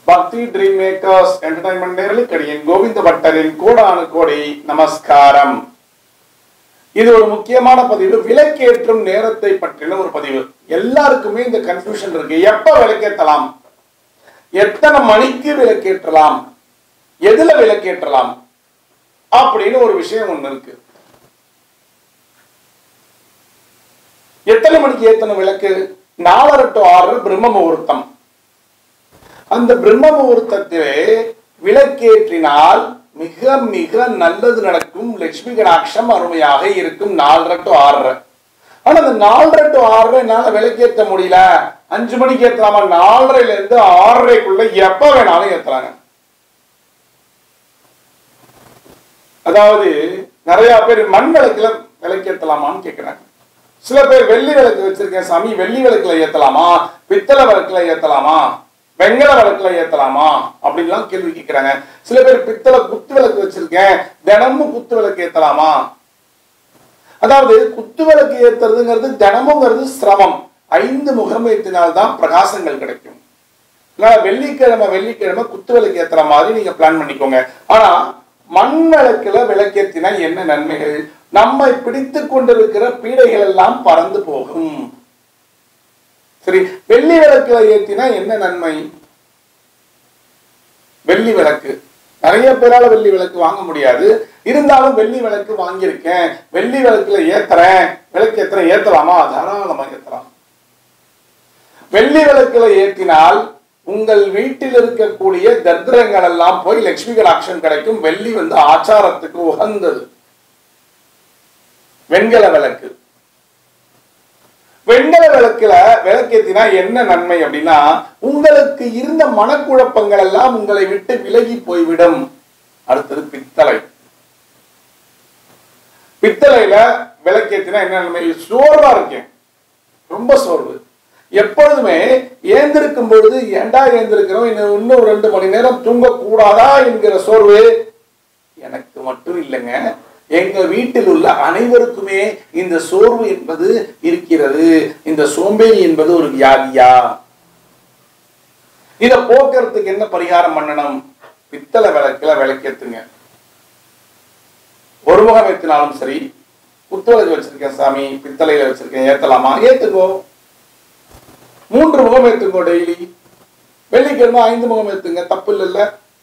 பக்தி dream makers entertainment நேரலுக்கடியின் கோவிந்த பட்டரின் கோடானு கோடி நமஸ்காரம் இது ஒரு முக்கியமான பதிவு விளக்கேற்றும் நேரத்தை பற்றின ஒரு பதிவு எல்லாருக்குமே இந்த கன்ஃபியூஷன் இருக்கு எப்ப விளக்கேற்றலாம் எத்தனை மணிக்கு விளக்கேற்றலாம் எதுல விளக்கேற்றலாம் அப்படின்னு ஒரு விஷயம் ஒண்ணு இருக்கு எத்தனை மணிக்கு ஏத்தணும் விளக்கு நாலரை டு ஆறு பிரம்ம முகூர்த்தம் அந்த பிரம்ம முகூர்த்தத்திலே விளக்கேற்றினால் மிக மிக நல்லது நடக்கும் லட்சுமி கடாட்சம் அருமையாக இருக்கும் நாலரை டு ஆறரை ஆனா அந்த நாலரை டு ஆறரை என்னால விளக்கேற்ற முடியல அஞ்சு மணிக்கு ஏத்தலாமா நாலரைல இருந்து ஆறரைக்குள்ள எப்ப வேணாலும் ஏத்தலாங்க அதாவது நிறைய பேர் மண் விளக்குல விளக்கேற்றலாமான்னு கேட்கிறாங்க சில பேர் வெள்ளி விளக்கு வச்சிருக்கேன் சாமி வெள்ளி விளக்குல ஏத்தலாமா பித்தளை விளக்குல ஏத்தலாமா வெங்கல விளக்குல ஏத்தலாமா அப்படின்லாம் கேள்வி கேட்கிறாங்க சில பேர் பித்தளை குத்து விளக்கு வச்சிருக்கேன் தினமும் குத்து விளக்கு ஏத்தலாமா அதாவது குத்து விளக்கு ஏத்துறதுங்கிறது தினமுங்கிறது சிரமம் ஐந்து முகம் ஏற்றினால்தான் பிரகாசங்கள் கிடைக்கும் அதனால வெள்ளிக்கிழமை வெள்ளிக்கிழமை குத்து விளக்கு ஏத்துற மாதிரி நீங்க பிளான் பண்ணிக்கோங்க ஆனா மண் விளக்குல விளக்கேத்தினா என்ன நன்மைகள் நம்மை பிடித்து கொண்டிருக்கிற பீடைகள் எல்லாம் பறந்து போகும் சரி வெள்ளி விளக்குல ஏத்தினா என்ன நன்மை வெள்ளி விளக்கு நிறைய பேரால வெள்ளி விளக்கு வாங்க முடியாது இருந்தாலும் வெள்ளி விளக்கு வாங்கியிருக்கேன் வெள்ளி விளக்குல ஏத்துறேன் விளக்கு ஏத்துறேன் ஏத்தலாமா தாராளமா ஏத்தலாம் வெள்ளி விளக்குல ஏற்றினால் உங்கள் வீட்டில் இருக்கக்கூடிய தர்திரங்கள் எல்லாம் போய் லட்சுமி கடாட்சம் கிடைக்கும் வெள்ளி வந்து ஆச்சாரத்துக்கு உகந்தது வெண்கல விளக்கு வெண்கல விளக்குல விளக்கேத்தினா என்ன நன்மை அப்படின்னா உங்களுக்கு இருந்த மனக்குழப்பங்கள் எல்லாம் உங்களை விட்டு விலகி போய்விடும் அடுத்தது பித்தளை பித்தளையில விளக்கேத்தினா என்ன நன்மை சோர்வா இருக்கேன் ரொம்ப சோர்வு எப்பொழுதுமே ஏந்திருக்கும் பொழுது ஏண்டா ஏந்திருக்கிறோம் இன்னும் இன்னும் ரெண்டு மணி நேரம் தூங்க கூடாதா என்கிற சோர்வு எனக்கு மட்டும் இல்லைங்க எங்க வீட்டில் உள்ள அனைவருக்குமே இந்த சோர்வு என்பது இருக்கிறது இந்த சோம்பேறி என்பது ஒரு வியாதியா இத போக்குறதுக்கு என்ன பரிகாரம் பண்ணணும் பித்தளை விளக்குல விளக்கேத்துங்க ஒரு முகம் ஏத்தினாலும் சரி குத்துவிளக்கு வச்சிருக்கேன் சாமி பித்தளையில வச்சிருக்கேன் ஏத்தலாமா ஏத்துக்கோ மூன்று முகம் ஏத்துங்கோ டெய்லி வெள்ளிக்கிழமை ஐந்து முகம் ஏத்துங்க தப்பு இல்லைல்ல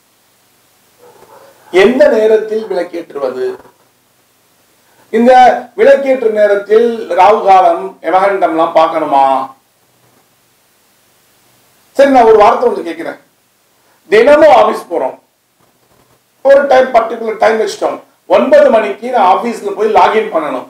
எந்த நேரத்தில் விளக்கேற்றுவது இந்த விளக்கேற்று நேரத்தில் ராகு காலம் யமகண்டம்லாம் பார்க்கணுமா சரி நான் ஒரு வார்த்தை ஒன்று கேட்கிறேன் தினமும் ஆபீஸ் போறோம் ஒரு டைம் பர்டிகுலர் டைம் வச்சிட்டோம் ஒன்பது மணிக்கு நான் ஆபீஸ்ல போய் லாகின் பண்ணணும்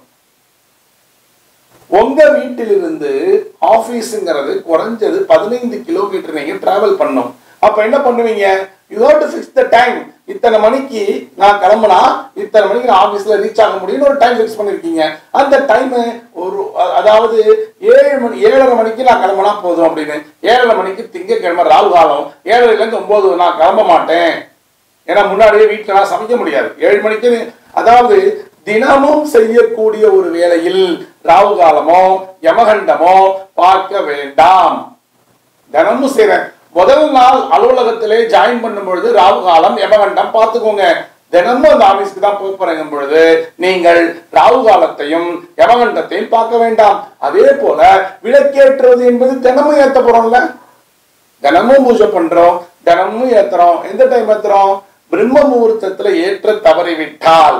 உங்க வீட்டிலிருந்து ஆபீஸ்ங்கிறது குறைஞ்சது பதினைந்து கிலோமீட்டர் நீங்க டிராவல் பண்ணணும் அப்ப என்ன பண்ணுவீங்க you have to fix the time இத்தனை மணிக்கு நான் கிளம்புனா இத்தனை மணிக்கு நான் ஆபீஸ்ல ரீச் ஆக முடியும்னு ஒரு டைம் ஃபிக்ஸ் பண்ணிருக்கீங்க அந்த டைம் ஒரு அதாவது ஏழு மணி ஏழரை மணிக்கு நான் கிளம்புனா போதும் அப்படின்னு ஏழரை மணிக்கு திங்கக்கிழமை ராகு காலம் ஏழரைல இருந்து ஒன்பது நான் கிளம்ப மாட்டேன் ஏன்னா முன்னாடியே வீட்டுல நான் சமைக்க முடியாது ஏழு மணிக்கு அதாவது தினமும் செய்யக்கூடிய ஒரு வேளையில் ராகு காலமோ யமகண்டமோ பார்க்க வேண்டாம் தினமும் செய்யறேன் முதல் நாள் அலுவலகத்திலே ஜாயின் பண்ணும் பொழுது ராகு காலம் யமகண்டம் பார்த்துக்கோங்க தினமும் அந்த ஆபீஸ்க்கு தான் போறேங்கும் பொழுது நீங்கள் ராகு காலத்தையும் யமகண்டத்தையும் பார்க்க வேண்டாம் அதே போல விளக்கேற்றுவது என்பது தினமும் ஏத்த போறோம்ல தினமும் பூஜை பண்றோம் தினமும் ஏத்துறோம் எந்த டைம் ஏத்துறோம் பிரம்ம முகூர்த்தத்துல ஏற்ற தவறிவிட்டால்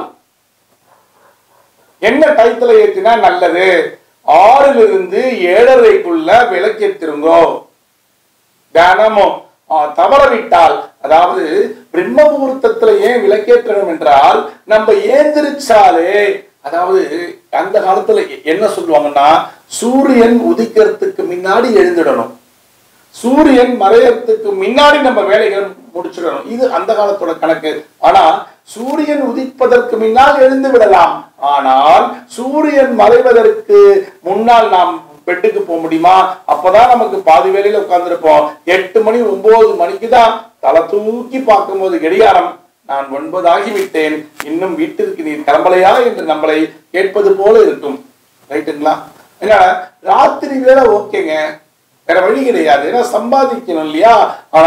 என்ன டயத்துல ஏற்றினா நல்லது ஆறுல இருந்து ஏழரைக்குள்ள விளக்கேற்றிருங்கோ தினமும் தவறவிட்டால் அதாவது பிரம்ம முகூர்த்தத்துல ஏன் விளக்கேற்றணும் என்றால் நம்ம ஏந்திரிச்சாலே அதாவது அந்த காலத்துல என்ன சொல்லுவாங்கன்னா சூரியன் உதிக்கிறதுக்கு முன்னாடி எழுந்திடணும் சூரியன் மறையறதுக்கு முன்னாடி நம்ம வேலைகள் முடிச்சிடணும் இது அந்த காலத்தோட கணக்கு ஆனா சூரியன் உதிப்பதற்கு முன்னால் எழுந்து விடலாம் ஆனால் சூரியன் மறைவதற்கு முன்னால் நாம் பெட்டுக்கு போக முடியுமா அப்பதான் நமக்கு பாதி வேலையில உட்கார்ந்துருப்போம் எட்டு மணி ஒன்பது மணிக்கு தான் தலை தூக்கி பார்க்கும்போது கடிகாரம் நான் ஒன்பது ஆகிவிட்டேன் இன்னும் வீட்டிற்கு நீர் கிளம்பலையா என்று நம்மளை கேட்பது போல இருக்கும் ரைட்டுங்களா ஏன்னா ராத்திரி வேலை ஓகேங்க வேற வழி கிடையாது ஏன்னா சம்பாதிக்கணும் இல்லையா ஆனா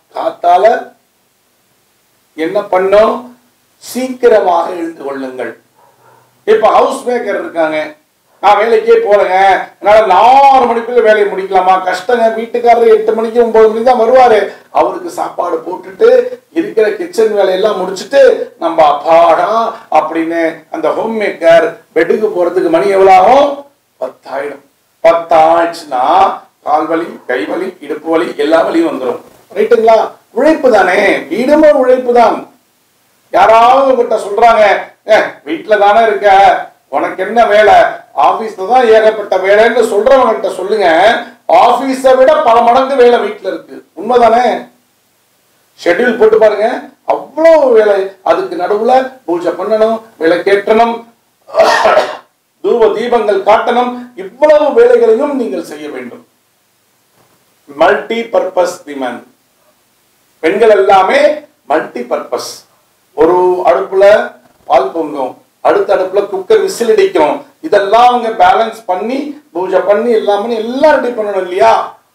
காத்தால என்ன பண்ணும் சீக்கிரமாக எழுந்து கொள்ளுங்கள் இப்ப ஹவுஸ் மேக்கர் இருக்காங்க நான் வேலைக்கே போறேங்க என்னால நாலு மணிக்குள்ள வேலையை முடிக்கலாமா கஷ்டங்க வீட்டுக்காரர் எட்டு மணிக்கு ஒன்பது மணிக்கு தான் வருவாரு அவருக்கு சாப்பாடு போட்டுட்டு இருக்கிற கிச்சன் வேலையெல்லாம் முடிச்சுட்டு நம்ம அப்பாடா அப்படின்னு அந்த ஹோம் மேக்கர் பெட்டுக்கு போறதுக்கு மணி எவ்வளவு ஆகும் பத்தாயிரம் பத்தாயிடுச்சுன்னா கால் வலி கை வலி இடுப்பு வலி எல்லா வலியும் வந்துடும் ரைட்டுங்களா உழைப்பு தானே வீடுமே உழைப்பு தான் யாராவது உங்ககிட்ட சொல்றாங்க "ஏ, வீட்டுல தானே இருக்க உனக்கு என்ன வேலை ஆபீஸ்ல தான் ஏகப்பட்ட வேலைன்னு சொல்றவங்ககிட்ட சொல்லுங்க ஆபீஸை விட பல மடங்கு வேலை வீட்டுல இருக்கு உண்மைதானே ஷெட்யூல் போட்டு பாருங்க அவ்வளவு வேலை அதுக்கு நடுவுல பூஜை பண்ணணும் விளக்கேற்றணும் தூப தீபங்கள் காட்டணும் இவ்வளவு வேலைகளையும் நீங்கள் செய்ய வேண்டும் மல்டி பர்பஸ் விமன் பெண்கள் எல்லாமே மல்டி பர்பஸ் ஒரு அடுப்புல பால் பொங்கும் அடுத்த அடுப்புல குக்கர் விசில் அடிக்கும் இதெல்லாம் அவங்க பேலன்ஸ் பண்ணி பூஜை பண்ணி எல்லாம் பண்ணி எல்லாம் ரெடி பண்ணணும் இல்லையா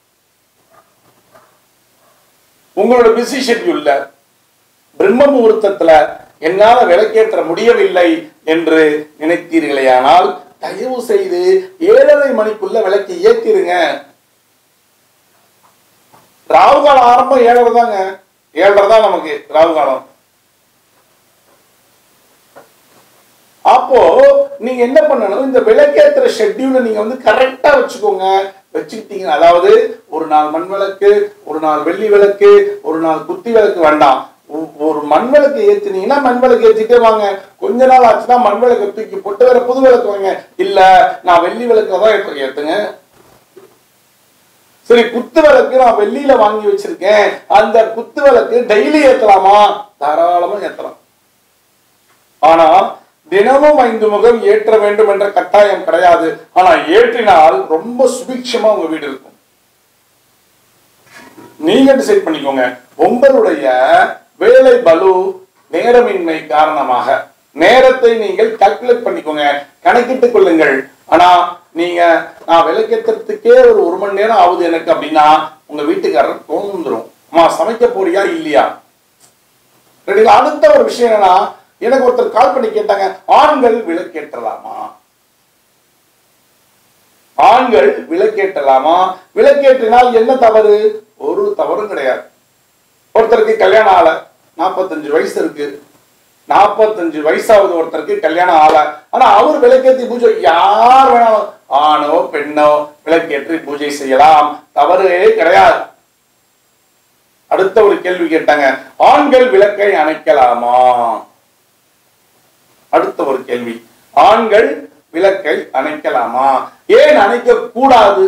உங்களோட பிஸி ஷெட்யூல்ல பிரம்ம முகூர்த்தத்துல என்னால விளக்கேற்ற முடியவில்லை என்று நினைத்தீர்களேயானால் தயவு செய்து ஏழரை மணிக்குள்ள விளக்கு ஏற்றிருங்க ராகு காலம் ஆரம்பம் ஏழரை தாங்க ஏழரை தான் நமக்கு ராகு காலம் அப்போ நீங்க என்ன பண்ணணும் இந்த விளக்கேத்துற ஷெட்யூலை நீங்க வந்து கரெக்டா வச்சுக்கோங்க வச்சுக்கிட்டீங்க அதாவது ஒரு நாள் மண் விளக்கு ஒரு நாள் வெள்ளி விளக்கு ஒரு நாள் குத்தி விளக்கு வேண்டாம் ஒ- ஒரு மண் விளக்கு ஏத்துனீங்கன்னா மண் விளக்கு ஏத்திட்டே வாங்க கொஞ்ச நாள் ஆச்சுன்னா மண் விளக்கு தூக்கி போட்டு வேற புது விளக்கு வாங்க இல்ல நான் வெள்ளி விளக்கு தான் ஏத்து- ஏத்துங்க சரி குத்து விளக்கு நான் வெள்ளியில வாங்கி வச்சிருக்கேன் அந்த குத்து விளக்கு டெய்லி ஏத்தலாமா தாராளமா ஏத்தலாம் ஆனா தினமும் ஐந்து முகம் ஏற்ற வேண்டும் என்ற கட்டாயம் கிடையாது ஆனா ஏற்றினால் ரொம்ப சுபிக்ஷமா உங்க வீடு இருக்கும் நீங்க டிசைட் பண்ணிக்கோங்க உங்களுடைய வேலை பலு நேரமின்மை காரணமாக நேரத்தை நீங்கள் கால்குலேட் பண்ணிக்கோங்க கணக்கிட்டுக் கொள்ளுங்கள் ஆனா நீங்க நான் விளக்கேற்றத்துக்கே ஒரு ஒரு மணி நேரம் ஆகுது எனக்கு அப்படின்னா உங்க வீட்டுக்காரர் கோவம் வந்துரும் அம்மா சமைக்க போறியா இல்லையா ரெண்டு அடுத்த ஒரு விஷயம் என்னன்னா எனக்கு ஒருத்தர் கால் பண்ணி கேட்டாங்க ஆண்கள் விளக்கேற்றலாமா ஆண்கள் விளக்கேற்றலாமா விளக்கேற்றினால் என்ன தவறு ஒரு தவறும் கிடையாது ஒருத்தருக்கு கல்யாணம் ஆல நாற்பத்தஞ்சு வயசு இருக்கு நாற்பத்தஞ்சு வயசாவது ஒருத்தருக்கு கல்யாணம் ஆல ஆனா அவர் விளக்கேற்றி பூஜை யார் வேணாலும் ஆணோ பெண்ணோ விளக்கேற்றி பூஜை செய்யலாம் தவறே கிடையாது அடுத்த ஒரு கேள்வி கேட்டாங்க ஆண்கள் விளக்கை அணைக்கலாமா அடுத்த ஒரு கேள்வி ஆண்கள் விளக்கை அணைக்கலாமா ஏன் அணைக்க கூடாது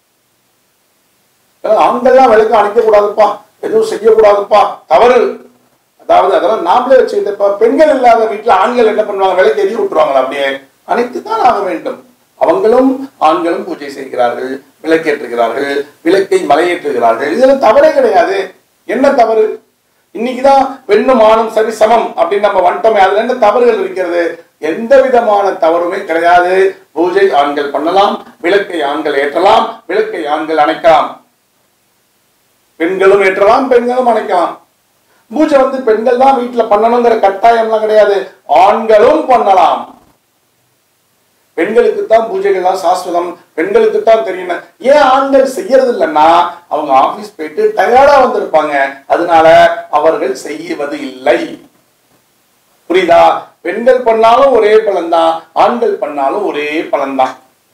ஆண்கள்லாம் விளக்கு அணைக்க கூடாதுப்பா எதுவும் செய்யக்கூடாதுப்பா தவறு அதாவது அதெல்லாம் நாமளே வச்சுக்கிட்டப்ப பெண்கள் இல்லாத வீட்டுல ஆண்கள் என்ன பண்ணுவாங்க விளக்கு எரிய விட்டுருவாங்களா அப்படியே அணைத்து தான் ஆக வேண்டும் அவங்களும் ஆண்களும் பூஜை செய்கிறார்கள் விளக்கேற்றுகிறார்கள் விளக்கை மலையேற்றுகிறார்கள் இதுல தவறே கிடையாது என்ன தவறு இன்னைக்குதான் பெண்ணும் ஆணும் சரி சமம் அப்படின்னு நம்ம வந்துட்டோமே அதுல என்ன தவறுகள் இருக்கிறது எந்த விதமான தவறுமே கிடையாது பூஜை ஆண்கள் பண்ணலாம் விளக்கை ஆண்கள் ஏற்றலாம் விளக்கை ஆண்கள் அணைக்கலாம் பெண்களும் ஏற்றலாம் பெண்களும் அணைக்கலாம் பூஜை வந்து பெண்கள் தான் வீட்டுல பண்ணணுங்கிற கட்டாயம்லாம் கிடையாது ஆண்களும் பண்ணலாம் பெண்களுக்கு தான் பூஜைகள்லாம் சாஸ்வதம் பெண்களுக்கு தான் தெரியும் ஏன் ஆண்கள் செய்யறது இல்லைன்னா அவங்க ஆபீஸ் போயிட்டு டயர்டா வந்திருப்பாங்க அதனால அவர்கள் செய்வது இல்லை புரியுதா பெண்கள் பண்ணாலும் ஒரே பலன்தான் ஆண்கள் பண்ணாலும் ஒரே பலன்தான்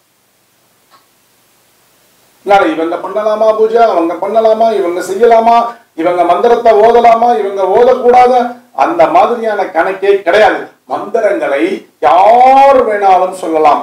நாளை இவங்க பண்ணலாமா பூஜை அவங்க பண்ணலாமா இவங்க செய்யலாமா இவங்க மந்திரத்தை ஓதலாமா இவங்க ஓதக்கூடாத அந்த மாதிரியான கணக்கே கிடையாது மந்திரங்களை யார் வேணாலும் சொல்லலாம்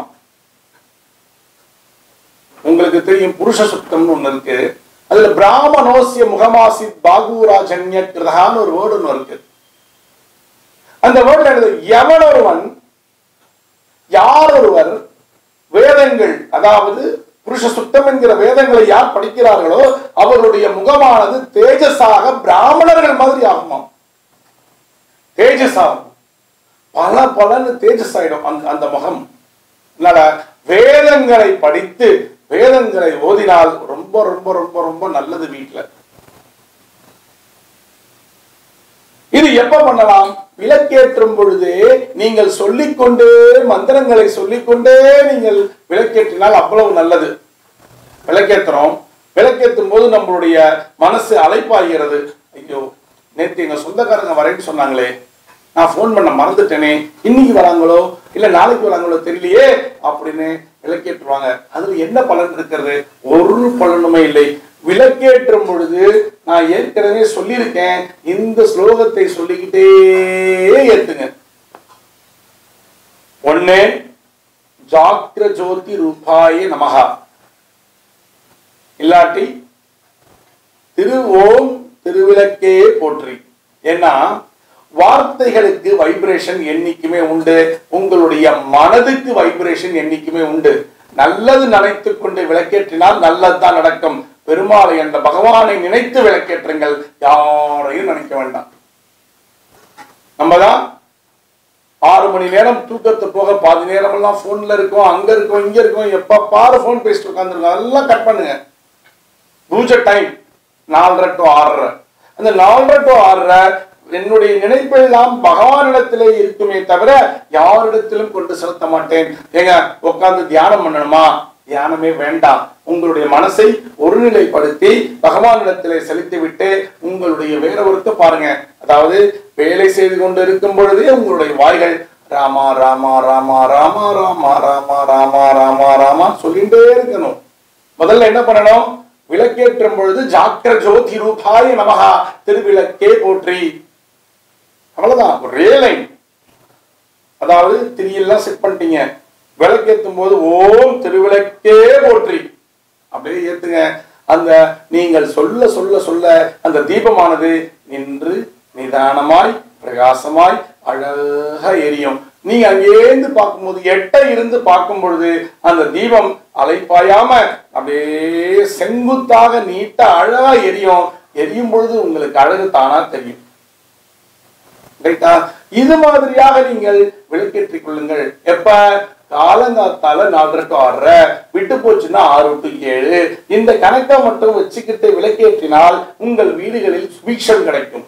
உங்களுக்கு தெரியும் புருஷ சுத்தம்னு ஒண்ணு இருக்கு அதுல பிராமணோசிய முகமாசி பாகுராஜன்ய கிருதான்னு ஒரு வேர்டு ஒண்ணு இருக்கு அந்த வேர்டுல எழுது எவன் ஒருவன் யார் ஒருவர் வேதங்கள் அதாவது புருஷ சுத்தம் என்கிற வேதங்களை யார் படிக்கிறார்களோ அவருடைய முகமானது தேஜஸாக பிராமணர்கள் மாதிரி ஆகுமாம் தேஜஸ் ஆகும் பல பலன்னு தேஜஸ் ஆயிடும் அந்த அந்த முகம் அதனால வேதங்களை படித்து வேதங்களை ஓதினால் ரொம்ப ரொம்ப ரொம்ப ரொம்ப நல்லது வீட்டுல இது எப்ப பண்ணலாம் விளக்கேற்றும் பொழுது நீங்கள் சொல்லிக்கொண்டே மந்திரங்களை சொல்லிக்கொண்டே நீங்கள் விளக்கேற்றினால் அவ்வளவு நல்லது விளக்கேற்றுறோம் விளக்கேற்றும் போது நம்மளுடைய மனசு அலைப்பாகிறது ஐயோ நேற்று எங்க சொந்தக்காரங்க வரேன்னு சொன்னாங்களே நான் ஃபோன் பண்ண மறந்துட்டேனே இன்னைக்கு வராங்களோ இல்ல நாளைக்கு வராங்களோ தெரியலையே அப்படின்னு விளக்கேற்றுவாங்க அதுல என்ன பலன் இருக்கிறது ஒரு பலனுமே இல்லை விளக்கேற்றும் பொழுது நான் ஏற்கனவே சொல்லியிருக்கேன் இந்த ஸ்லோகத்தை சொல்லிக்கிட்டே ஏத்துங்க ஒண்ணு ஜாக்கிர ஜோதி ரூபாய நமகா இல்லாட்டி திரு ஓம் திருவிளக்கே போற்றி ஏன்னா வார்த்தைகளுக்கு வைப்ரேஷன் என்னைக்குமே உண்டு உங்களுடைய மனதுக்கு வைப்ரேஷன் என்னைக்குமே உண்டு நல்லது நினைத்துக் கொண்டு விளக்கேற்றினால் நல்லதுதான் நடக்கும் பெருமாளை அந்த பகவானை நினைத்து விளக்கேற்றுங்கள் யாரையும் நினைக்க வேண்டாம் நம்ம தான் ஆறு மணி நேரம் தூக்கத்து போக பாதி நேரம் எல்லாம் போன்ல இருக்கோம் அங்க இருக்கோம் இங்க இருக்கோம் எப்ப பாரு போன் பேசிட்டு உட்காந்துருக்கோம் அதெல்லாம் கட் பண்ணுங்க பூஜை டைம் நாலரை டு ஆறரை அந்த நாலரை டு ஆறரை என்னுடைய நினைப்பெல்லாம் பகவானிடத்திலே இருக்குமே தவிர யாரிடத்திலும் கொண்டு செலுத்த மாட்டேன் ஏங்க உட்கார்ந்து தியானம் பண்ணணுமா தியானமே வேண்டாம் உங்களுடைய மனசை ஒருநிலைப்படுத்தி பகவானிடத்திலே செலுத்தி விட்டு உங்களுடைய வேற ஒருத்த பாருங்க அதாவது வேலை செய்து கொண்டு இருக்கும் பொழுதே உங்களுடைய வாய்கள் ராமா ராமா ராமா ராமா ராமா ராமா ராமா ராமா ராமா சொல்லிட்டே இருக்கணும் முதல்ல என்ன பண்ணணும் விளக்கேற்றும் பொழுது ஜாக்கிர ஜோதி ரூபாய நமகா திருவிளக்கே போற்றி அவ்வளவுதான் ஒரே லைன் அதாவது திரியெல்லாம் செட் பண்ணிட்டீங்க விளக்கேற்றும் போது ஓம் திருவிளக்கே போற்றி அப்படியே ஏத்துங்க அந்த நீங்கள் சொல்ல சொல்ல சொல்ல அந்த தீபமானது நின்று நிதானமாய் பிரகாசமாய் அழகா எரியும் நீங்க அங்கேருந்து பார்க்கும்போது எட்ட இருந்து பார்க்கும் பொழுது அந்த தீபம் அலைப்பாயாம அப்படியே செங்குத்தாக நீட்டா அழகா எரியும் எரியும் பொழுது உங்களுக்கு அழகு தானா தெரியும் ரைட்டா இது மாதிரியாக நீங்கள் விளக்கேற்றிக் கொள்ளுங்கள் எப்ப காலங்காத்தால நாலரை டு ஆறரை விட்டு போச்சுன்னா ஆறு டு ஏழு இந்த கணக்கை மட்டும் வச்சுக்கிட்டு விளக்கேற்றினால் உங்கள் வீடுகளில் சுபீக்ஷம் கிடைக்கும்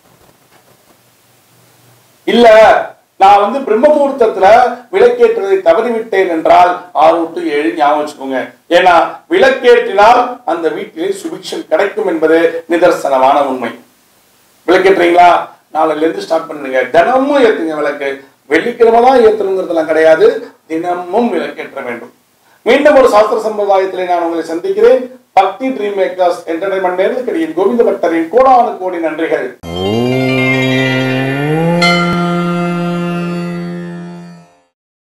இல்ல நான் வந்து பிரம்ம முகூர்த்தத்துல விளக்கேற்றுவதை தவறிவிட்டேன் என்றால் ஆறு டு ஏழு ஞாபகம் வச்சுக்கோங்க ஏன்னா விளக்கேற்றினால் அந்த வீட்டிலே சுபிக்ஷம் கிடைக்கும் என்பது நிதர்சனமான உண்மை விளக்கேற்றுறீங்களா நாளைல இருந்து ஸ்டார்ட் பண்ணுங்க தினமும் ஏத்துங்க விளக்கு வெள்ளிக்கிழமை தான் ஏத்தணுங்கிறதுலாம் கிடையாது தினமும் விளக்கேற்ற வேண்டும் மீண்டும் ஒரு சாஸ்திர சம்பிரதாயத்திலே நான் உங்களை சந்திக்கிறேன் பக்தி ட்ரீம் மேக்கர்ஸ் என்டர்டைன்மெண்ட் நேரில் கோவிந்த பட்டரின் கோடானு கோடி நன்றிகள் ஓம்